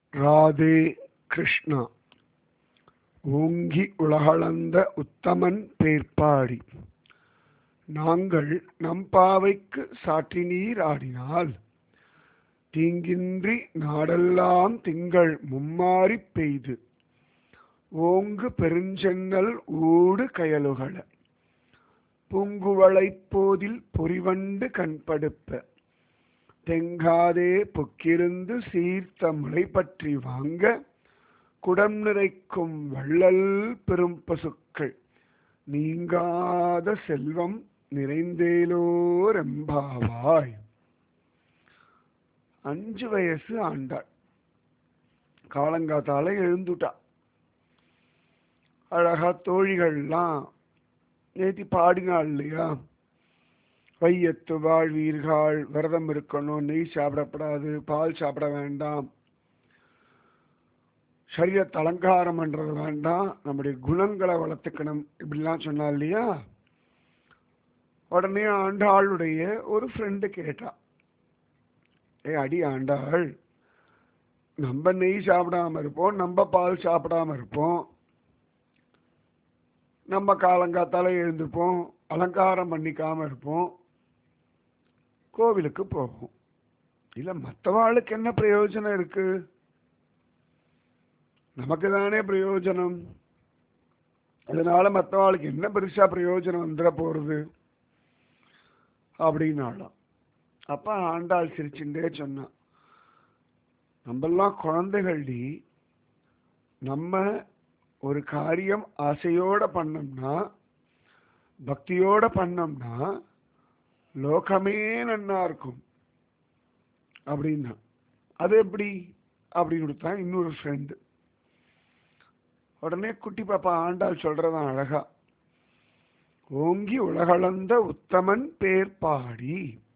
ராதே கிருஷ்ணா ஓங்கி உலகளந்த உத்தமன் பேர்ப்பாடி நாங்கள் நம்பாவைக்கு சாற்றினீர் ஆடினால் தீங்கின்றி நாடெல்லாம் திங்கள் மும்மாரிப் பெய்து ஓங்கு பெருஞ்சென்னல் ஊடு கயலுகள பூங்குவளைப் போதில் பொறிவண்டு கண்படுப்ப தெங்காதே பொக்கிருந்து சீர்த்த முளை பற்றி வாங்க குடம் நிறைக்கும் வள்ளல் பெரும் பசுக்கள் நீங்காத செல்வம் நிறைந்தேலோரெம்பாவாய் அஞ்சு வயசு ஆண்டாள் காலங்காத்தால எழுந்துட்டா அழகா தோழிகள்லாம் நேத்தி பாடினாள் இல்லையா வையத்து வாழ்வீர்கள் விரதம் இருக்கணும் நெய் சாப்பிடப்படாது பால் சாப்பிட வேண்டாம் சரீரத்தை அலங்காரம் பண்றது வேண்டாம் நம்முடைய குணங்களை வளர்த்துக்கணும் இப்படிலாம் சொன்னா இல்லையா உடனே ஆண்டாளுடைய ஒரு ஃப்ரெண்டு கேட்டா ஏ அடி ஆண்டாள் நம்ம நெய் சாப்பிடாம இருப்போம் நம்ம பால் சாப்பிடாம இருப்போம் நம்ம காலங்காத்தால எழுந்துப்போம் அலங்காரம் பண்ணிக்காம இருப்போம் கோவிலுக்கு போவோம் இல்ல மற்றவாளுக்கு என்ன பிரயோஜனம் இருக்கு நமக்கு தானே பிரயோஜனம் அதனால மற்றவாளுக்கு என்ன பெருசா பிரயோஜனம் வந்துட போறது அப்படின்னாலாம் அப்ப ஆண்டாள் சிரிச்சுட்டே சொன்னான் நம்மெல்லாம் குழந்தைகள்டி நம்ம ஒரு காரியம் ஆசையோட பண்ணோம்னா பக்தியோட பண்ணோம்னா லோகமே நன்னா இருக்கும் அப்படின்னா அது எப்படி அப்படின்னு கொடுத்தான் இன்னொரு ஃப்ரெண்டு உடனே குட்டி பாப்பா ஆண்டாள் சொல்றதான் அழகா ஓங்கி உலகளந்த உத்தமன் பேர் பாடி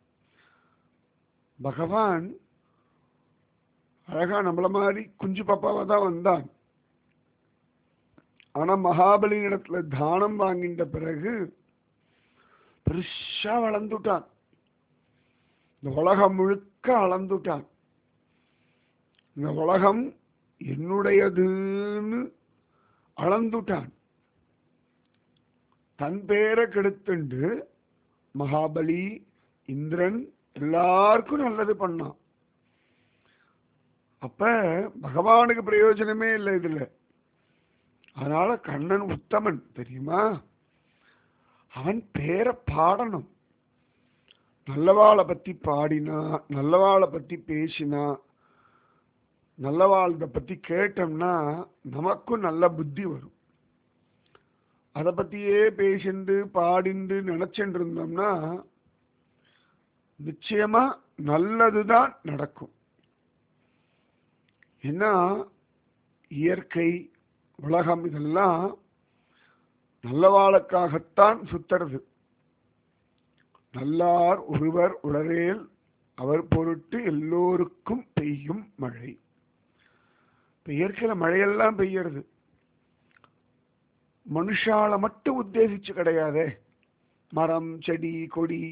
பகவான் அழகா நம்மள மாதிரி குஞ்சு பாப்பாவா தான் வந்தான் ஆனா மகாபலி இடத்துல தானம் வாங்கின்ற பிறகு பெருசா வளர்ந்துட்டான் இந்த உலகம் முழுக்க அளந்துட்டான் இந்த உலகம் என்னுடையதுன்னு அளந்துட்டான் தன் பேரை கெடுத்துண்டு மகாபலி இந்திரன் எல்லாருக்கும் நல்லது பண்ணான் அப்ப பகவானுக்கு பிரயோஜனமே இல்லை இதுல அதனால கண்ணன் உத்தமன் தெரியுமா அவன் பேரை பாடணும் நல்லவாளை பத்தி பாடினா நல்லவாளை பத்தி பேசினா நல்லவாழ்த பத்தி கேட்டோம்னா நமக்கும் நல்ல புத்தி வரும் அதை பத்தியே பேசிண்டு பாடிண்டு நினைச்சுட்டு இருந்தோம்னா நிச்சயமா நல்லதுதான் நடக்கும் ஏன்னா இயற்கை உலகம் இதெல்லாம் நல்லவாளுக்காகத்தான் சுத்துறது நல்லார் ஒருவர் உளரேல் அவர் பொருட்டு எல்லோருக்கும் பெய்யும் மழை இப்ப இயற்கையில மழையெல்லாம் பெய்யறது மனுஷால மட்டும் உத்தேசிச்சு கிடையாதே மரம் செடி கொடி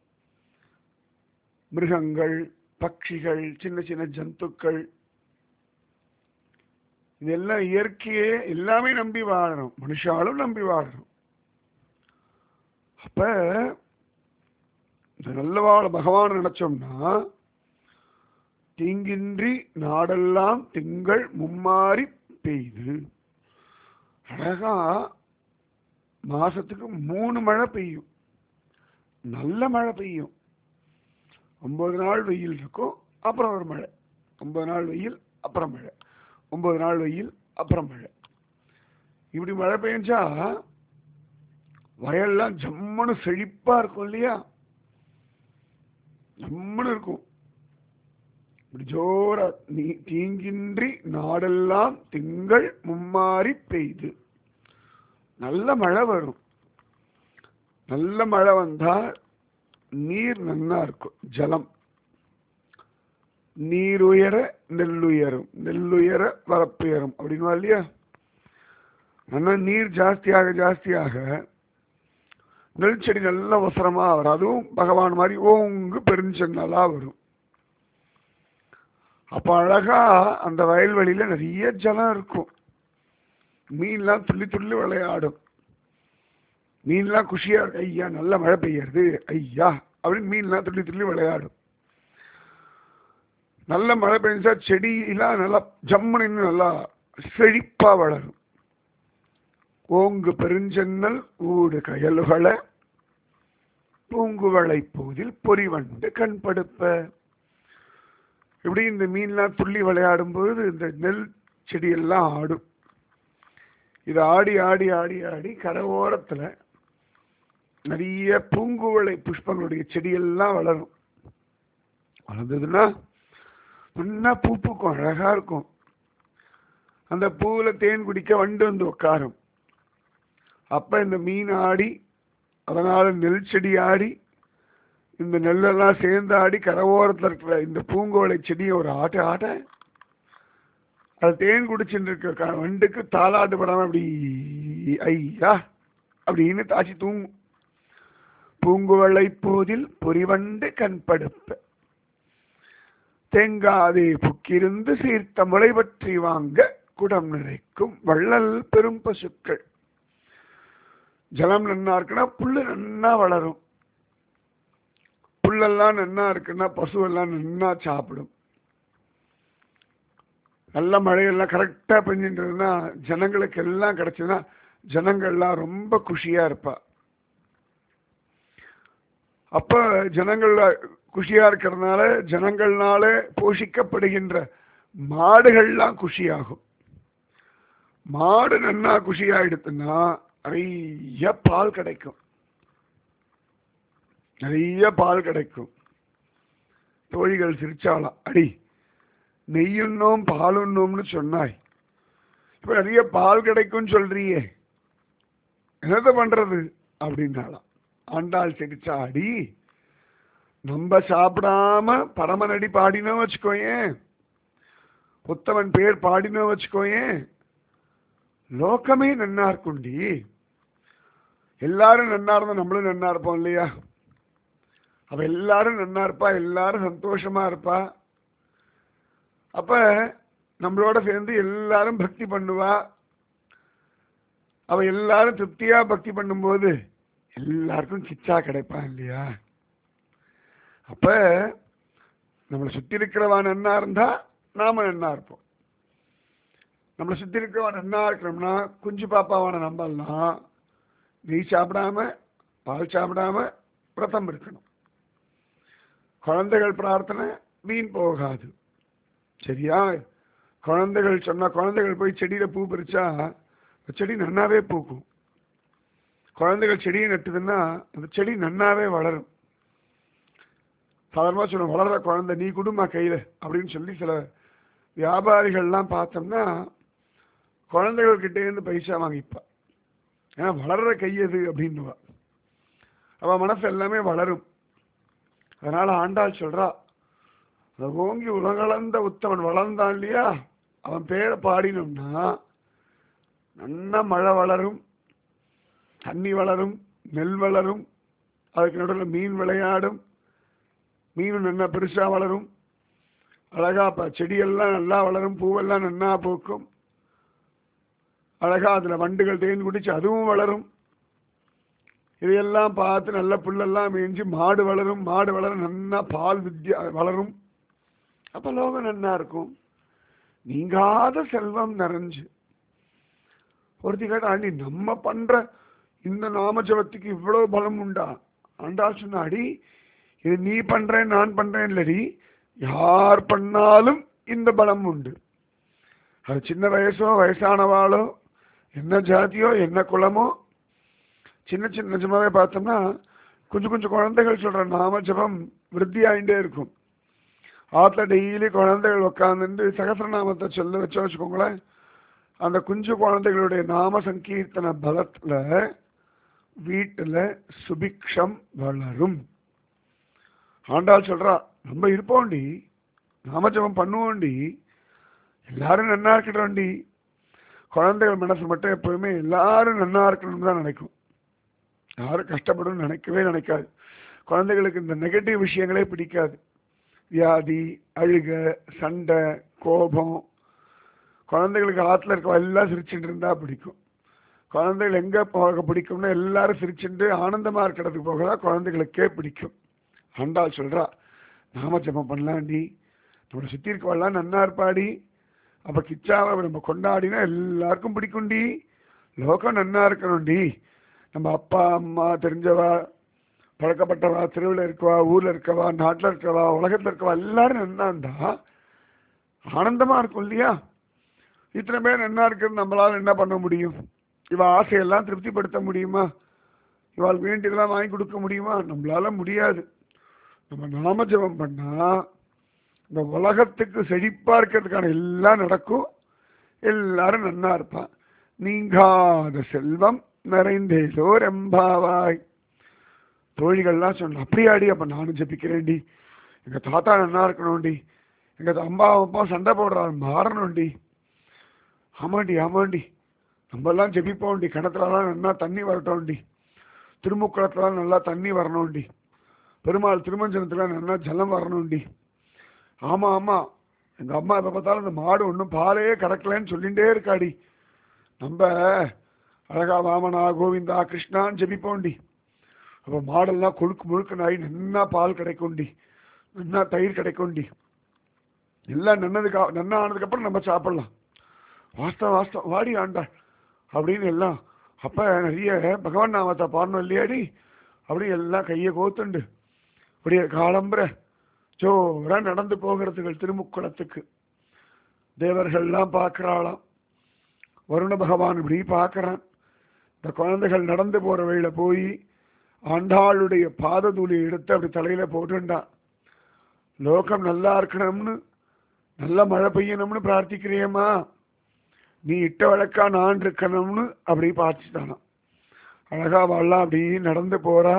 மிருகங்கள் பட்சிகள் சின்ன சின்ன ஜந்துக்கள் இதெல்லாம் இயற்கையே எல்லாமே நம்பி வாழணும் மனுஷாலும் நம்பி வாழணும் அப்ப இந்த நல்ல வாழ பகவான் நினைச்சோம்னா தீங்கின்றி நாடெல்லாம் திங்கள் மும்மாறி பெய்து அழகா மாசத்துக்கு மூணு மழை பெய்யும் நல்ல மழை பெய்யும் ஒன்பது நாள் வெயில் இருக்கும் அப்புறம் ஒரு மழை ஒன்பது நாள் வெயில் அப்புறம் மழை ஒன்பது நாள் வெயில் அப்புறம் மழை இப்படி மழை பெஞ்சா வயல்லாம் ஜம்முன்னு செழிப்பா இருக்கும் இல்லையா ஜம்முன்னு இருக்கும் இப்படி ஜோரா நீ தீங்கின்றி நாடெல்லாம் திங்கள் மும்மாறி பெய்து நல்ல மழை வரும் நல்ல மழை வந்தா நீர் நன்னா இருக்கும் ஜலம் நீர் உயர நெல்லுயரும் நெல்லுயர வரப்புயரும் அப்படின்வா இல்லையா நல்லா நீர் ஜாஸ்தியாக ஜாஸ்தியாக நெல் செடி நல்ல வசரமா வரும் அதுவும் பகவான் மாதிரி ஓங்கு பெருஞ்சென்னலா வரும் அப்ப அழகா அந்த வயல்வெளியில நிறைய ஜலம் இருக்கும் மீன்லாம் துள்ளி துள்ளி விளையாடும் மீன்லாம் குஷியா இருக்கு ஐயா நல்ல மழை பெய்யறது ஐயா அப்படின்னு மீன்லாம் துள்ளி துள்ளி விளையாடும் நல்ல மழை பெஞ்சா செடியெல்லாம் நல்லா ஜம்முன்னு நல்லா செழிப்பா வளரும் ஓங்கு பெருஞ்சென்னல் ஊடு கயலுகளை பூங்குவளை போதில் பொறிவண்டு கண்படுப்ப இப்படி இந்த மீன்லாம் துள்ளி விளையாடும் பொழுது இந்த நெல் செடியெல்லாம் ஆடும் இது ஆடி ஆடி ஆடி ஆடி கரையோரத்துல நிறைய பூங்குவளை புஷ்பங்களுடைய செடியெல்லாம் வளரும் வளர்ந்ததுன்னா முன்னா பூ பூக்கும் அழகா இருக்கும் அந்த பூவுல தேன் குடிக்க வண்டு வந்து உட்காரும் அப்ப இந்த மீன் ஆடி அதனால நெல் செடி ஆடி இந்த நெல்லெல்லாம் சேர்ந்து ஆடி கரவோரத்தில் இருக்கிற இந்த பூங்கோலை செடியை ஒரு ஆட்ட ஆட்ட அது தேன் குடிச்சுட்டு இருக்க க- வண்டுக்கு தாளாட்டு படாம அப்படி ஐயா அப்படின்னு தாச்சி தூங்கும் பூங்குவளை போதில் பொறிவண்டு கண்படுப்ப தேங்காதே புக்கிருந்து சீர்த்த முளை பற்றி வாங்க குடம் நிறைக்கும் வள்ளல் பெரும் பசுக்கள் ஜலம் நன்னா இருக்குன்னா புல்லு நன்னா வளரும் புல்லெல்லாம் நன்னா இருக்குன்னா பசுவெல்லாம் நன்னா சாப்பிடும் நல்ல மழையெல்லாம் கரெக்டா பெஞ்சின்றதுன்னா ஜனங்களுக்கு எல்லாம் கிடைச்சதுன்னா ஜனங்கள்லாம் ரொம்ப குஷியா இருப்பா அப்ப ஜனங்கள் குஷியா இருக்கிறதுனால ஜனங்கள்னால போஷிக்கப்படுகின்ற மாடுகள்லாம் குஷியாகும் மாடு நன்னா குஷியாயிடுத்துன்னா நிறைய பால் கிடைக்கும் நிறைய பால் கிடைக்கும் தோழிகள் சிரிச்சாலாம் அடி நெய்யுண்ணோம் பாலுண்ணோம்னு சொன்னாய் இப்ப நிறைய பால் கிடைக்கும்னு சொல்றியே என்னத்த பண்றது அப்படின்னாலாம் ஆண்டாள் சிரிச்சா அடி நம்ம சாப்பிடாம பரமனடி பாடினோம் வச்சுக்கோயேன் உத்தமன் பேர் பாடினோம் வச்சுக்கோயேன் லோகமே நன்னா இருக்குண்டி எல்லாரும் நன்னா இருந்தா நம்மளும் நன்னா இருப்போம் இல்லையா அவ எல்லாரும் நன்னா இருப்பா எல்லாரும் சந்தோஷமா இருப்பா அப்ப நம்மளோட சேர்ந்து எல்லாரும் பக்தி பண்ணுவா அவ எல்லாரும் திருப்தியா பக்தி பண்ணும்போது எல்லாருக்கும் கிச்சா கிடைப்பான் இல்லையா அப்ப நம்மளை சுத்தி இருக்கிறவா நன்னா இருந்தா நாம நன்னா இருப்போம் நம்மளை சுத்தி இருக்கிறவா நன்னா இருக்கணும்னா குஞ்சு பாப்பாவான நம்பலாம் நெய் சாப்பிடாம பால் சாப்பிடாம விரதம் இருக்கணும் குழந்தைகள் பிரார்த்தனை வீண் போகாது சரியா குழந்தைகள் சொன்னா குழந்தைகள் போய் செடியில பூ பறிச்சா அந்த செடி நன்னாவே பூக்கும் குழந்தைகள் செடியை நட்டுதுன்னா அந்த செடி நன்னாவே வளரும் சாதாரணமாக சொல்லுவோம் வளர்ற குழந்தை நீ குடுமா கையில அப்படின்னு சொல்லி சில வியாபாரிகள்லாம் பார்த்தோம்னா குழந்தைகள்கிட்டே இருந்து பைசா வாங்கிப்பா ஏன்னா வளர்ற கையது அப்படின்னுவா அவ மனசு எல்லாமே வளரும் அதனால ஆண்டாள் சொல்றா அந்த ஓங்கி உலகளந்த உத்தமன் வளர்ந்தான் இல்லையா அவன் பேரை பாடினோம்னா நல்ல மழை வளரும் தண்ணி வளரும் நெல் வளரும் அதுக்கு நடுவில் மீன் விளையாடும் மீன் நல்லா பெருசா வளரும் அழகா ப- செடியெல்லாம் நல்லா வளரும் பூவெல்லாம் நன்னா பூக்கும் அழகா அதுல வண்டுகள் தேன் குடிச்சு அதுவும் வளரும் இதையெல்லாம் பார்த்து நல்ல புல்லெல்லாம் மேய்ஞ்சி மாடு வளரும் மாடு வளர நன்னா பால் வித்யா வளரும் அப்ப லோகம் நன்னா இருக்கும் நீங்காத செல்வம் நிறைஞ்சு ஒருத்தி கேட்டா ஆண்டி நம்ம பண்ற இந்த நாமஜபத்துக்கு இவ்வளவு பலம் உண்டா ஆண்டாள் சொன்னாடி இது நீ பண்றேன் நான் பண்றேன் இல்லடி யார் பண்ணாலும் இந்த பலம் உண்டு அது சின்ன வயசோ வயசானவாளோ என்ன ஜாதியோ என்ன குலமோ சின்ன சின்ன நிஜமாவே பார்த்தோம்னா கொஞ்சம் கொஞ்சம் குழந்தைகள் சொல்ற நாம ஜபம் விருத்தி ஆயிட்டே இருக்கும் ஆத்துல டெய்லி குழந்தைகள் உட்காந்துட்டு சகசிரநாமத்தை சொல்ல வச்சு வச்சுக்கோங்களேன் அந்த குஞ்சு குழந்தைகளுடைய நாம சங்கீர்த்தன பலத்துல வீட்டுல சுபிக்ஷம் வளரும் ஆண்டாள் சொல்றா நம்ம இருப்போம்டி நாமஜபம் பண்ணுவோம்டி எல்லாரும் நன்னா இருக்கட்டும்டி குழந்தைகள் மனசு மட்டும் எப்பவுமே எல்லாரும் நன்னா இருக்கணும்னு தான் நினைக்கும் யாரும் கஷ்டப்படணும்னு நினைக்கவே நினைக்காது குழந்தைகளுக்கு இந்த நெகட்டிவ் விஷயங்களே பிடிக்காது வியாதி அழுக சண்டை கோபம் குழந்தைகளுக்கு ஆத்துல இருக்க எல்லாம் சிரிச்சுட்டு இருந்தா பிடிக்கும் குழந்தைகள் எங்க போக பிடிக்கும்னா எல்லாரும் சிரிச்சுட்டு ஆனந்தமா இருக்கிறதுக்கு போக தான் குழந்தைகளுக்கே பிடிக்கும் ஆண்டாள் சொல்றா நாம ஜபம் பண்ணலாண்டி நம்மளை சுத்தி இருக்கவெல்லாம் நன்னா இருப்பாடி அப்ப கிச்சாவை நம்ம கொண்டாடினா எல்லாருக்கும் பிடிக்கும்டி லோகம் நன்னா இருக்கணும்டி நம்ம அப்பா அம்மா தெரிஞ்சவா பழக்கப்பட்டவா தெருவில் இருக்கவா ஊர்ல இருக்கவா நாட்டில் இருக்கவா உலகத்துல இருக்கவா எல்லாரும் நன்னா இருந்தா ஆனந்தமா இருக்கும் இல்லையா இத்தனை பேர் நன்னா இருக்கிறது நம்மளால என்ன பண்ண முடியும் இவ ஆசையெல்லாம் திருப்திப்படுத்த முடியுமா இவாள் வேண்டியதெல்லாம் வாங்கி கொடுக்க முடியுமா நம்மளால முடியாது நம்ம நாம ஜெபம் பண்ணா இந்த உலகத்துக்கு செழிப்பா இருக்கிறதுக்கான எல்லாம் நடக்கும் எல்லாரும் நன்னா இருப்பான் நீங்காத செல்வம் நிறைந்தேதோ ரெம்பாவாய் தோழிகள்லாம் சொன்ன அப்படியாடி அப்ப நானும் ஜெபிக்கிறேன்டி எங்க தாத்தா நன்னா இருக்கணும்டி எங்க அம்மா அப்பா சண்டை போடுறாரு மாறணும்டி ஆமாண்டி ஆமாண்டி நம்ம எல்லாம் ஜெபிப்போம்டி கிணத்துலலாம் நல்லா தண்ணி வரட்டும்டி திருமுக்குளத்துலாம் நல்லா தண்ணி வரணும்டி பெருமாள் திருமஞ்சனத்துல நல்லா ஜலம் வரணும்டி ஆமா ஆமா எங்க அம்மா எப்ப பார்த்தாலும் இந்த மாடு ஒன்றும் பாலே கறக்கலன்னு சொல்லிட்டே இருக்காடி நம்ம அழகா வாமனா கோவிந்தா கிருஷ்ணான்னு ஜெபிப்போண்டி அப்போ மாடெல்லாம் கொழுக்கு முழுக்க நாய் நன்னா பால் கிடைக்கும்டி நன்னா தயிர் கிடைக்கும்டி எல்லாம் நன்னதுக்கு நன்னா ஆனதுக்கப்புறம் நம்ம சாப்பிடலாம் வாஸ்தவம் வாஸ்தவம் வாடி ஆண்டா அப்படின்னு எல்லாம் அப்ப நிறைய பகவான் நாமத்தை பாடணும் இல்லையாடி அப்படியே எல்லாம் கையை கோத்துண்டு அப்படியே காலம்புற ஜோரா நடந்து போகிறதுகள் திருமுக்குளத்துக்கு தேவர்கள்லாம் பார்க்கறாளாம் வருண பகவான் இப்படி பார்க்கறான் இந்த குழந்தைகள் நடந்து போற வழியில போய் ஆண்டாளுடைய பாததூளி எடுத்து அப்படி தலையில போட்டுண்டான் லோகம் நல்லா இருக்கணும்னு நல்ல மழை பெய்யணும்னு பிரார்த்திக்கிறியம்மா நீ இட்ட வழக்கா நான் இருக்கணும்னு அப்படி பார்த்துட்டானாம் அழகா வாழலாம் அப்படி நடந்து போறா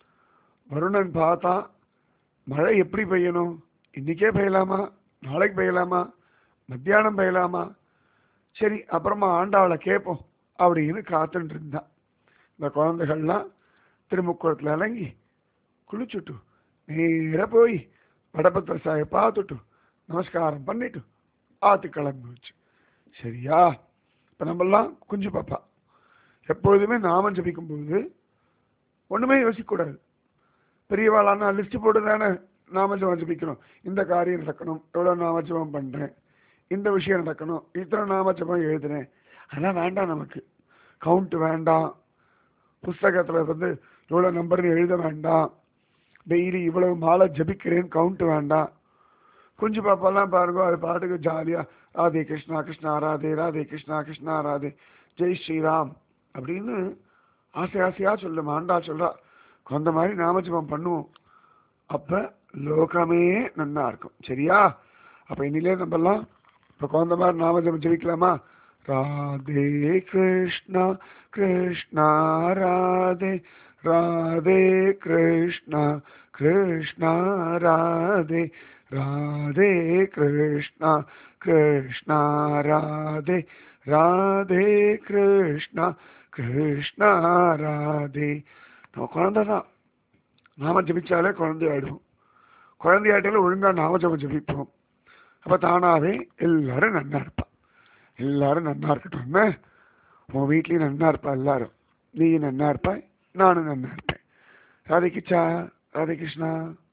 வருணன் பார்த்தா மழை எப்படி பெய்யணும் இன்னைக்கே பெய்யலாமா நாளைக்கு பெய்யலாமா மத்தியானம் பெய்யலாமா சரி அப்புறமா ஆண்டாளை கேட்போம் அப்படின்னு காத்துட்டு இருந்தான் இந்த குழந்தைகள்லாம் திருமுக்குளத்தில் இறங்கி குளிச்சுட்டு நேர போய் வடபத்திர சாயை பார்த்துட்டு நமஸ்காரம் பண்ணிட்டு ஆத்து கிளம்பி வச்சு சரியா இப்போ நம்மெல்லாம் குஞ்சு பாப்பா எப்பொழுதுமே நாமம் ஜபிக்கும் போது ஒண்ணுமே யோசிக்கக்கூடாது பெரியவாளானா லிஸ்ட் போட்டு தானே நாம ஜபம் ஜபிக்கணும் இந்த காரியம் நடக்கணும் எவ்வளவு நாம ஜபம் பண்றேன் இந்த விஷயம் நடக்கணும் இத்தனை நாம ஜபம் எழுதுறேன் அதெல்லாம் வேண்டாம் நமக்கு கவுண்ட் வேண்டாம் புஸ்தகத்துல வந்து எவ்வளவு நம்பர்னு எழுத வேண்டாம் டெய்லி இவ்வளவு மாலை ஜபிக்கிறேன் கவுண்ட் வேண்டாம் குஞ்சு பாப்பாலாம் பாருங்க அது பாட்டுக்கு ஜாலியா ராதே கிருஷ்ணா கிருஷ்ணா ராதே ராதே கிருஷ்ணா கிருஷ்ணா ராதே ஜெய் ஸ்ரீராம் அப்படின்னு ஆசை ஆசையா சொல்லு மாண்டா சொல்றா அந்த மாதிரி நாமஜபம் பண்ணுவோம் அப்ப லோகமே நன்னா இருக்கும் சரியா அப்ப இன்னிலே நம்மலாம் இப்ப குழந்த மாதிரி நாமஜபம் ஜெபிக்கலாமா ராதே கிருஷ்ணா கிருஷ்ணா ராதே ராதே கிருஷ்ணா கிருஷ்ணா ராதே ராதே கிருஷ்ணா கிருஷ்ணா ராதே ராதே கிருஷ்ணா கிருஷ்ணா ராதே நம்ம குழந்தை தான் நாம ஜபிச்சாலே குழந்தையாடுவோம் குழந்தையாட்டில ஒழுங்கா நாம ஜபம் ஜபிப்போம் அப்ப தானாவே எல்லாரும் நன்னா இருப்பா எல்லாரும் நன்னா இருக்கட்டும் என்ன உன் வீட்லயும் நன்னா இருப்பா எல்லாரும் நீ நன்னா இருப்பாய் நானும் நன்னா இருப்பேன் ராதே கிச்சா ராதே கிருஷ்ணா